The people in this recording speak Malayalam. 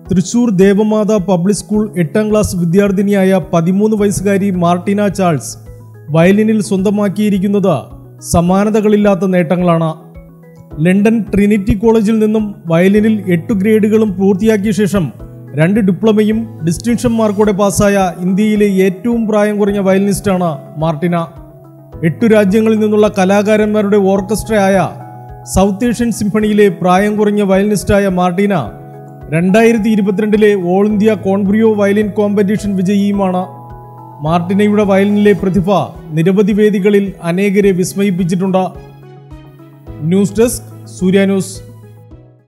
തൃശൂർ ദേവമാത പബ്ലിക് സ്കൂൾ എട്ടാം ക്ലാസ് വിദ്യാർത്ഥിനിയായ പതിമൂന്ന് വയസ്സുകാരി മാർട്ടിന ചാൾസ് വയലിനിൽ സ്വന്തമാക്കിയിരിക്കുന്നത് സമാനതകളില്ലാത്ത നേട്ടങ്ങളാണ് ലണ്ടൻ ട്രിനിറ്റി കോളേജിൽ നിന്നും വയലിനിൽ എട്ട് ഗ്രേഡുകളും പൂർത്തിയാക്കിയ ശേഷം രണ്ട് ഡിപ്ലോമയും ഡിസ്റ്റിങ്ഷൻ മാർക്കോടെ പാസ്സായ ഇന്ത്യയിലെ ഏറ്റവും പ്രായം കുറഞ്ഞ വയലിനിസ്റ്റാണ് മാർട്ടിന എട്ടു രാജ്യങ്ങളിൽ നിന്നുള്ള കലാകാരന്മാരുടെ ഓർക്കസ്ട്രയായ സൗത്ത് ഏഷ്യൻ സിംഫണിയിലെ പ്രായം കുറഞ്ഞ വയലിനിസ്റ്റായ മാർട്ടിന രണ്ടായിരത്തി ഇരുപത്തിരണ്ടിലെ all India con brio violin competition വിജയിയുമാണ് മാർട്ടിനയുടെ വയലിനിലെ പ്രതിഭ നിരവധി വേദികളിൽ അനേകരെ വിസ്മയിപ്പിച്ചിട്ടുണ്ട് ന്യൂസ് ഡെസ്ക് സൂര്യ ന്യൂസ്